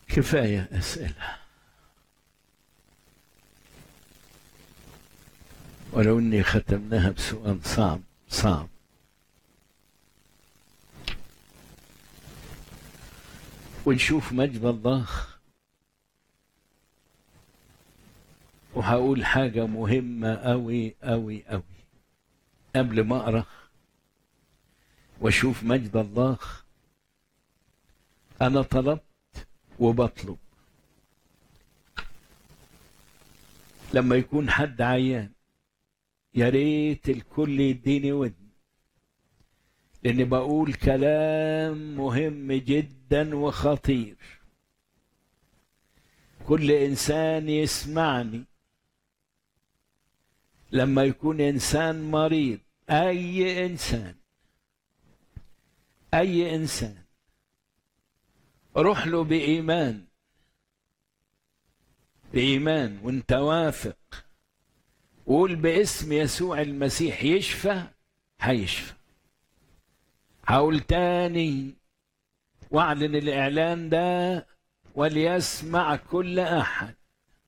كفاية أسئلة ولو إني ختمناها بسؤال صعب صعب ونشوف مجد الله وهقول حاجة مهمة أوي أوي أوي قبل ما أقرأ وأشوف مجد الله أنا طلبت وبطلب لما يكون حد عيان يا ريت الكل يديني ودن لاني بقول كلام مهم جدا وخطير كل انسان يسمعني لما يكون انسان مريض اي انسان اي انسان روح له بايمان بايمان وانت واثق قول باسم يسوع المسيح يشفى هيشفى هقول تاني واعلن الاعلان ده وليسمع كل احد